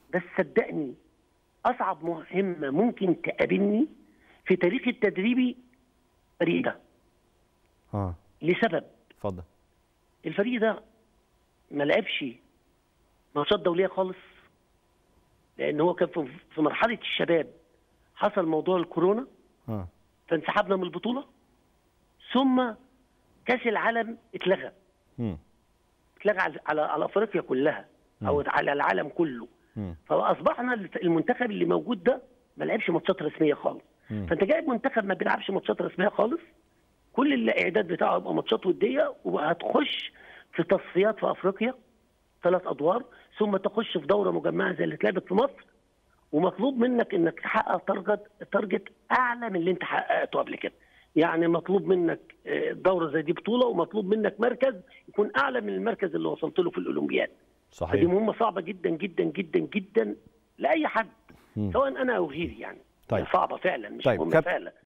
بس صدقني اصعب مهمه ممكن تقابلني في تاريخ التدريبي الفريق ده اه لسبب اتفضل الفريق ده ما لعبش ماتشات دوليه خالص لان هو كان في- في مرحله الشباب حصل موضوع الكورونا اه فانسحبنا من البطوله ثم كاس العالم اتلغى مم. اتلغى على على, على افريقيا كلها او على العالم كله مم. فاصبحنا الف- المنتخب اللي موجود ده ما لعبش ماتشات رسميه خالص مم. فانت جايب منتخب ما بيلعبش ماتشات رسميه خالص كل الاعداد بتاعه يبقى ماتشات وديه وهتخش في تصفيات في افريقيا ثلاث ادوار ثم تخش في دوره مجمعه زي اللي اتلعبت في مصر ومطلوب منك انك تحقق تارجت تارجت اعلى من اللي انت حققته قبل كده يعني مطلوب منك آه، دوره زي دي بطوله ومطلوب منك مركز يكون اعلى من المركز اللي وصلت له في الاولمبياد فدي صحيح مهمه صعبه جدا جدا جدا جدا لاي حد مم. سواء انا او غيري يعني طيب. صعبه فعلا مش طيب، مهمه كاب- فعلا